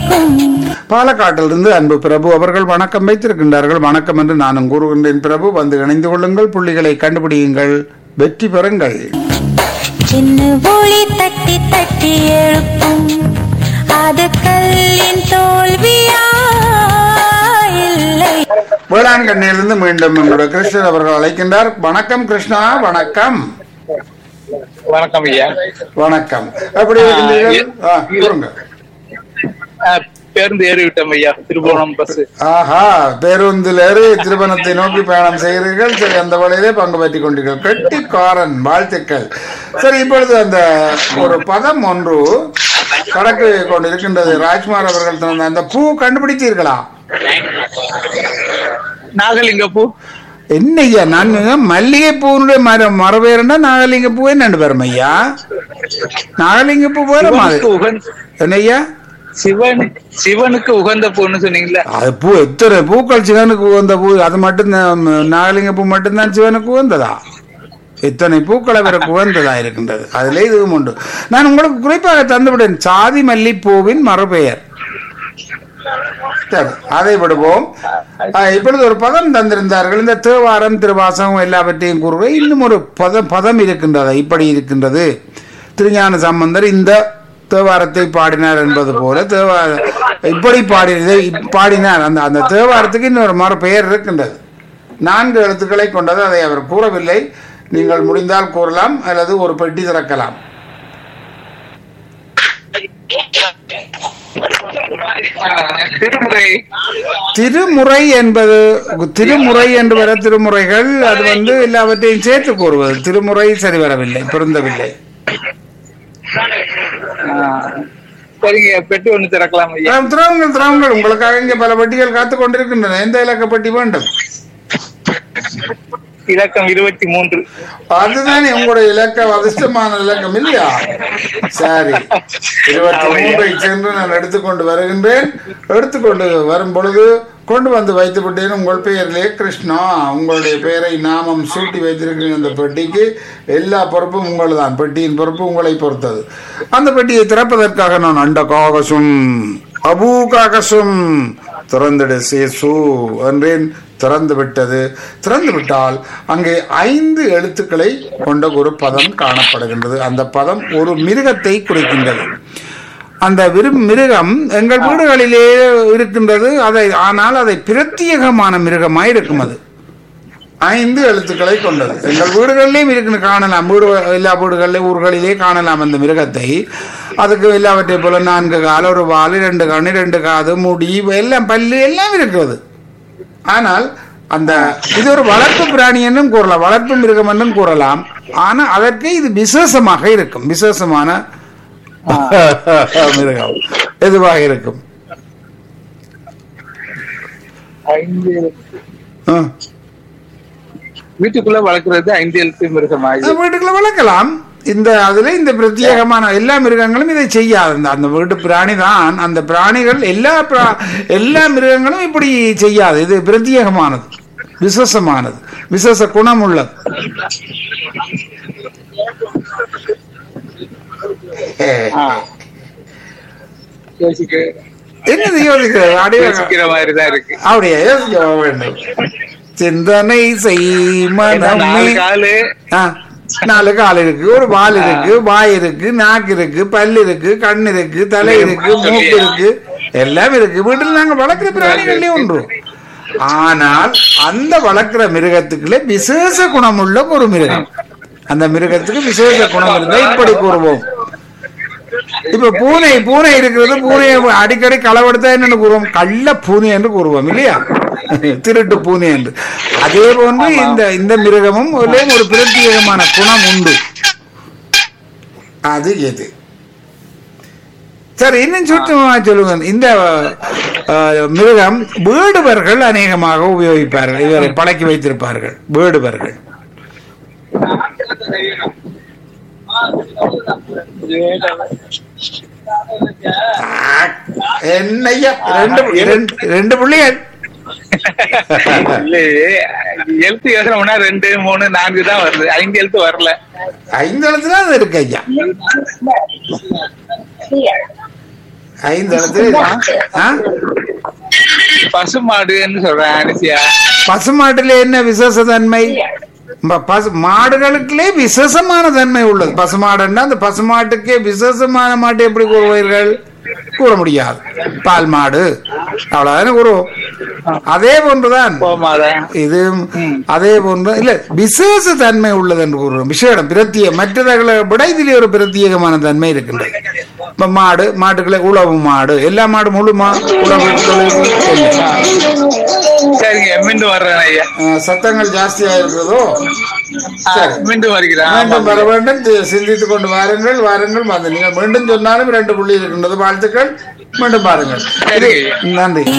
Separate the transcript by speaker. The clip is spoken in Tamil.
Speaker 1: எழுப்பும்
Speaker 2: பாலக்காட்டிலிருந்து அன்பு பிரபு அவர்கள் வணக்கம் வைத்திருக்கின்றார்கள் வணக்கம் என்று நானும் கூறுகின்றேன் பிரபு வந்து இணைந்து கொள்ளுங்கள் புள்ளிகளை கண்டுபிடியுங்கள் வெற்றி பெறுங்கள்
Speaker 1: சின்ன ஒளி தட்டி தட்டி எழுப்பும் அது கல்லின் தோல்வியா இல்லை
Speaker 2: வேளாண் கண்ணியிலிருந்து மீண்டும் நம்முடைய கிருஷ்ணன் அவர்கள் அழைக்கின்றார் வணக்கம் கிருஷ்ணா வணக்கம்
Speaker 3: வணக்கம் ஐயா
Speaker 2: வணக்கம் எப்படி இருக்கின்றீர்கள் ஆ, கூறுங்க
Speaker 3: அஹ், பேருந்து ஏறி விட்டோம் ஐயா திருபுவனம் பஸ்
Speaker 2: ஆஹா பேருந்தில் ஏறி திருமணத்தை நோக்கி பயணம் செய்கிறீர்கள் சரி அந்த வழியிலே பங்கு பெற்றுக் கொண்டீர்கள் கெட்டிக்காரன் வாழ்த்துக்கள் சரி இப்பொழுது அந்த ஒரு பதம் ஒன்று கடக்கு கொண்டிருக்கின்றது ராஜ்குமார் அவர்கள் தந்த அந்த பூ கண்டுபிடித்தீர்களா
Speaker 3: நாகலிங்க பூ
Speaker 2: என்ன ஐயா நான் மல்லிகை பூனுடைய மர மரபேருண்டா நாகலிங்க பூ என்னண்டு பேரும் ஐயா நாகலிங்க பூ வேற மாதிரி
Speaker 3: சிவனுக்கு உகந்த
Speaker 2: என்ன ஐயா
Speaker 3: சிவன் சிவனுக்கு உகந்த பூன்னு சொன்னீங்களே
Speaker 2: அது பூ எத்தனை பூக்கள் சிவனுக்கு உகந்த பூ அது மட்டும்தான் நாகலிங்க பூ மட்டும்தான் சிவனுக்கு உகந்ததா இத்தனை பூக்களை பிறகு உகந்ததா இருக்கின்றது அதுல இதுவும் உண்டு நான் உங்களுக்கு குறிப்பாக தந்துவிட்டேன் சாதி மல்லிப்பூவின் மறுபெயர் சரி அதை விடுவோம் ஆஹ், இப்பொழுது ஒரு பதம் தந்திருந்தார்கள் இந்த தேவாரம் திருவாசகம் எல்லாவற்றையும் கூறுவது இன்னும் ஒரு பதம் பதம் இருக்கின்றது இப்படி இருக்கின்றது திருஞான சம்பந்தர் இந்த தேவாரத்தை பாடினார் என்பது போல தேவா இப்படி பாடி இதை பாடினார் அந்த அந்த தேவாரத்துக்கு இன்னொரு மறு பெயர் இருக்கின்றது நான்கு எழுத்துக்களை கொண்டது அதை அவர் கூறவில்லை நீங்கள் முடிந்தால் கூறலாம் அல்லது ஒரு பெட்டி திறக்கலாம்
Speaker 3: திருமுறை
Speaker 2: திருமுறை என்பது திருமுறை என்று வர திருமுறைகள் அது வந்து எல்லாவற்றையும் சேர்த்து கூறுவது திருமுறை சரி வரவில்லை பொருந்தவில்லை
Speaker 3: அஹ், சரிங்க பெட்டி ஒண்ணு திறக்கலாம் ஐயா
Speaker 2: ஆம், திராவுங்கள் திராவுங்கள் உங்களுக்காக இங்கே பல பெட்டிகள் காத்து கொண்டிருக்கின்றன எந்த இலக்க பெட்டி வேண்டும்
Speaker 3: இலக்கம் இருபத்தி மூன்று
Speaker 2: அதுதானே உங்களுடைய இலக்கம் அதிர்ஷ்டமான இலக்கம் இல்லையா சரி இருபத்தி மூன்றை சென்று நான் எடுத்துக்கொண்டு வருகின்றேன் எடுத்துக்கொண்டு வரும் பொழுது கொண்டு வந்து வைத்து விட்டேன் உங்கள் பெயரிலே கிருஷ்ணா உங்களுடைய பெயரை நாமம் சூட்டி வைத்திருக்கிறேன் அந்த பெட்டிக்கு எல்லா பொறுப்பும் உங்கள் தான் பெட்டியின் பொறுப்பு உங்களை பொறுத்தது அந்த பெட்டியை திறப்பதற்காக நான் அண்ட காகசும் அபூ காகசும் திறந்திடு சேசு என்றேன் திறந்து விட்டது திறந்து விட்டால் அங்கே ஐந்து எழுத்துக்களை கொண்ட ஒரு பதம் காணப்படுகின்றது அந்த பதம் ஒரு மிருகத்தை குறிக்கின்றது அந்த விரு மிருகம் எங்கள் வீடுகளிலே இருக்கின்றது அதை ஆனால் அதை பிரத்யேகமான மிருகமாய் இருக்கும் அது ஐந்து எழுத்துக்களை கொண்டது எங்கள் வீடுகளிலேயும் இருக்குன்னு காணலாம் வீடு எல்லா வீடுகளிலே ஊர்களிலே காணலாம் அந்த மிருகத்தை அதுக்கு எல்லாவற்றை போல நான்கு கால் ஒரு வால் ரெண்டு கண்ணு ரெண்டு காது முடி எல்லாம் பல்லு எல்லாம் இருக்கிறது ஆனால் அந்த இது ஒரு வளர்ப்பு பிராணி என்றும் கூறலாம் வளர்ப்பு மிருகம் என்றும் கூறலாம் ஆனால் அதற்கு இது விசேஷமாக இருக்கும் விசேஷமான மிருகம் எதுவாக இருக்கும்
Speaker 3: ஐந்து
Speaker 2: ஆ.
Speaker 3: வீட்டுக்குள்ள வளர்க்கறது ஐந்து எழுத்து மிருகமா இது
Speaker 2: அந்த வீட்டுக்குள்ள வளர்க்கலாம் இந்த அதுல இந்த பிரத்யேகமான எல்லா மிருகங்களும் இதை செய்யாது அந்த அந்த வீட்டு பிராணி தான் அந்த பிராணிகள் எல்லா பிரா- எல்லா மிருகங்களும் இப்படி செய்யாது இது பிரத்யேகமானது விசேஷமானது விசேஷ குணம் உள்ளது
Speaker 3: ஆஹ். யோசிக்க
Speaker 2: என்னது யோசிக்கிறது அப்படியே
Speaker 3: யோசிக்கிற மாதிரி தான் இருக்கு
Speaker 2: அப்படியே யோசிக்க வேண்டும் சிந்தனை செய் மனமே
Speaker 3: நாலு காலு
Speaker 2: ஆ, நாலு கால் இருக்கு ஒரு வால் இருக்கு வாய் இருக்கு நாக்கு இருக்கு பல் இருக்கு கண் இருக்கு தலை இருக்கு மூக்கு இருக்கு எல்லாம் இருக்கு வீட்டில் நாங்க வளர்க்கிற பிராணிகளே ஒன்று ஆனால் அந்த வளர்க்கிற மிருகத்துக்குள்ளே விசேஷ குணமுள்ள ஒரு மிருகம் அந்த மிருகத்துக்கு விசேஷ குணம் இருந்தா இப்படி கூறுவோம் இப்ப பூனை பூனை இருக்கிறது பூனையை அடிக்கடி களவெடுத்தா என்னன்னு கூறுவோம் கள்ள பூனை என்று கூறுவோம் இல்லையா திருட்டு பூனை என்று அதே போன்று இந்த இந்த மிருகமும் ஒரே ஒரு பிரத்யேகமான குணம் உண்டு அது எது சரி இன்னும் சுத்தமா சொல்லுங்க இந்த அஹ், மிருகம் வேடுவர்கள் அநேகமாக உபயோகிப்பார்கள் இவரை பழக்கி வைத்திருப்பார்கள் வேடுவர்கள் என்னையா ரெண்டு ரெண்டு ரெண்டு புள்ளிகள்
Speaker 3: இல்லையே எழுத்து யோசனை பண்ணா ரெண்டு மூணு நான்கு தான் வருது ஐந்து எழுத்து வரல
Speaker 2: ஐந்து எழுத்துல அது இருக்கு ஐயா ஐந்து எழுத்துல ஆ?
Speaker 3: பசுமாடுன்னு சொல்றேன் அனுசியா
Speaker 2: பசுமாட்டுல என்ன விசேஷ தன்மை ப- பசு மாடுகளுக்குள்ளே விசேஷமான தன்மை உள்ளது பசுமாடுன்னா அந்த பசுமாட்டுக்கே விசேஷமான மாட்டு எப்படி கூறுவீர்கள் கூற முடியாது பால் மாடு அவ்வளவுதானே கூறுவோம் அதே போன்றுதான்
Speaker 3: போமாதா
Speaker 2: இது அதே போன்று இல்ல விசேஷ தன்மை உள்ளது என்று கூறுறோம் விசேடம் பிரத்திய மற்றவர்களை விட இதிலே ஒரு பிரத்யேகமான தன்மை இருக்கின்றது இப்ப மாடு மாட்டுக்குள்ள உழவு மாடு எல்லா மாடு முழு மா உழவு தொழில் இல்லை.
Speaker 3: சரிங்க மீண்டும் வர்றேன் ஐயா
Speaker 2: அஹ், சத்தங்கள் ஜாஸ்தியா இருக்கிறதோ
Speaker 3: ஆ,
Speaker 2: சரி.
Speaker 3: மீண்டும் வருகிறேன்
Speaker 2: மீண்டும்
Speaker 3: ஆமாங்க.
Speaker 2: வர வேண்டும் சி- சிந்தித்துக் கொண்டு வாருங்கள் வாருங்கள் வந்து நீங்கள் மீண்டும் சொன்னாலும் இரண்டு புள்ளி இருக்கின்றது வாழ்த்துக்கள் மீண்டும் பாருங்கள்
Speaker 3: சரிங்க ஐயா.
Speaker 2: நன்றி